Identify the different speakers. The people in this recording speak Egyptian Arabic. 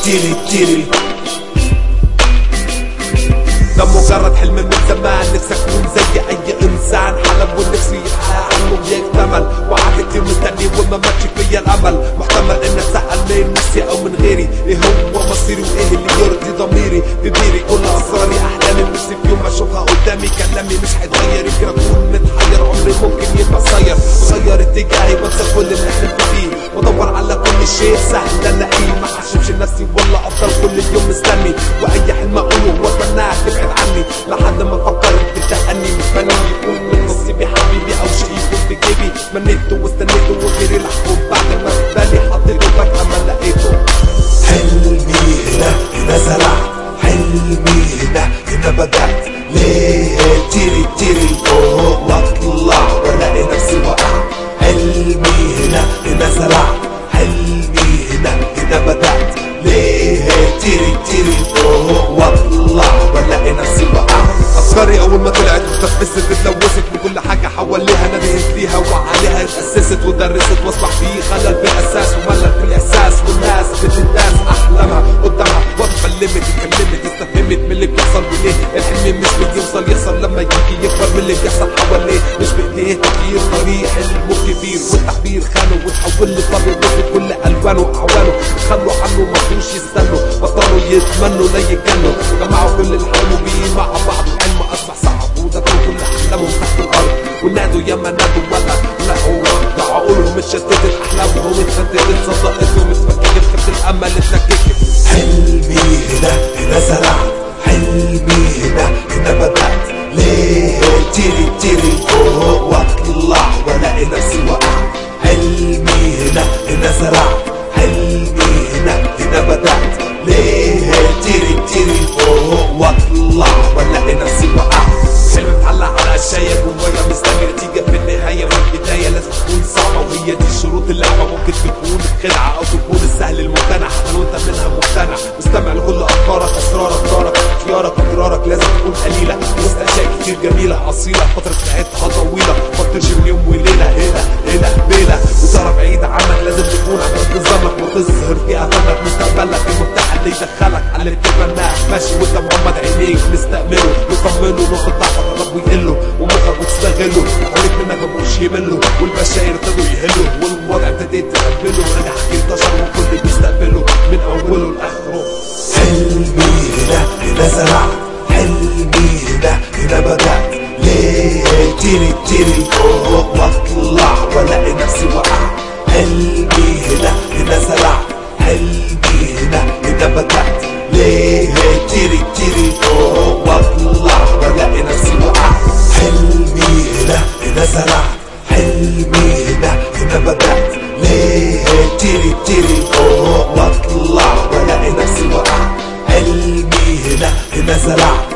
Speaker 1: تيري تيري
Speaker 2: ده مجرد حلم من زمان نفسي اكون زي اي انسان حلم ونفسي يحقق عنه ويكتمل وقعد كتير مستني وما ماتش فيا الامل محتمل ان اتسال من نفسي او من غيري ايه هو مصيري وايه اللي يرضي ضميري بيديري كل اسراري احلامي نفسي في يوم اشوفها قدامي كلامي مش هيتغير يمكن اكون متحير عمري ممكن يبقى قصير غير اتجاهي بنسى كل اللي حلمت فيه وادور على كل شيء سهل الاقيه ما حشمش نفسي ولا افضل كل يوم مستني واي حلم اقوله واتمناها تبعد عني لحد ما فكرت بتأني مش فني يكون من نصيبي حبيبي او شيء يكون في جيبي منيته واستنيته وغيري لحظه بعد ما في بالي حطيته فجأة ما لقيته
Speaker 1: حلمي هنا هنا زرعت حلمي هنا هنا بدأت ليه تيري تيري فوق واطلع والاقي نفسي وقع حلمي هنا هنا زرعت حلمي هنا هنا بدأت ليه تيري تيري فوق واطلع والاقي نفسي وقع
Speaker 2: افكاري اول ما طلعت اتدبست اتلوثت وكل حاجه حواليها ندهت ليها وعليها اتاسست ودرست واصبح فيه خلل بالاساس وملل في الاحساس والناس بتنداس احلامها قدامها واقفه الليمت اتكلمت استفهمت من اللي بيحصل وليه الحلم مش بيوصل يحصل لما يجي يكبر من اللي بيحصل حواليه مش بايديه تغيير طريق حلمه كبير والتعبير خانه وتحول لطبيب في كل الوانه واعوانه خلوا عنه ما فيهوش يستنوا بطلوا يتمنوا لا يتجنوا جمعوا كل اللي حلموا بيه مع بعض الحلم اصبح صعب ودفنوا كل احلامهم تحت الارض ونادوا ياما نادوا ولا لقوا رد عقولهم اتشتتت احلامهم اتفتتت صدقتهم اتفككت كبت الامل اتلككت
Speaker 1: حلمي هنا هنا زرعت حلمي هنا هنا بدأت ليه تيري تيري فوق واطلع والاقي نفسي وقع حلمي هنا هنا زرعت حلمي هنا هنا بدأت ليه تيري تيري فوق واطلع والاقي نفسي وقع
Speaker 2: حلم اتعلق على اشياء جوايا مستني نتيجه في النهايه والبدايه لازم تكون صعبه وهي دي شروط اللعبه ممكن تكون خدعه او تكون السهل الممتنع حتى لو انت منها مقتنع مستمع لكل افكارك اسرارك دارك اختيارك اقرارك لازم تكون قليله وسط اشياء كتير جميله اصيله فتره حياتها طويله ما تطيرش من يوم وليله هنا هنا بيله وترى بعيد عنك لازم تكون عند ظنك وتظهر فيها فنك مستقبلك المفتاح اللي يدخلك على اللي بتتمناه ماشي وانت مغمض عينيك مستقبله يطمنه نقطة ضعفك قرب ويقله ومخك وتستغله حواليك منك مبقوش يملوا والبشاير ابتدوا يهلوا والوضع ابتديت تقبله راجع انتشر والكل بيستقبله من اوله لاخره
Speaker 1: حلمي هنا هنا زرعت حلمي هنا هنا بدأت ليه تيري تيري فوق واطلع والاقي نفسي وقع حلمي هنا هنا زرعت حلمي هنا هنا بدأت ليه تيري تيري فوق واطلع والاقي نفسي وقع حلمي هنا هنا زرعت حلمي هنا هنا بدأت ليه تيري تيري فوق واطلع والاقي نفسي وقع حلمي هنا هنا زرعت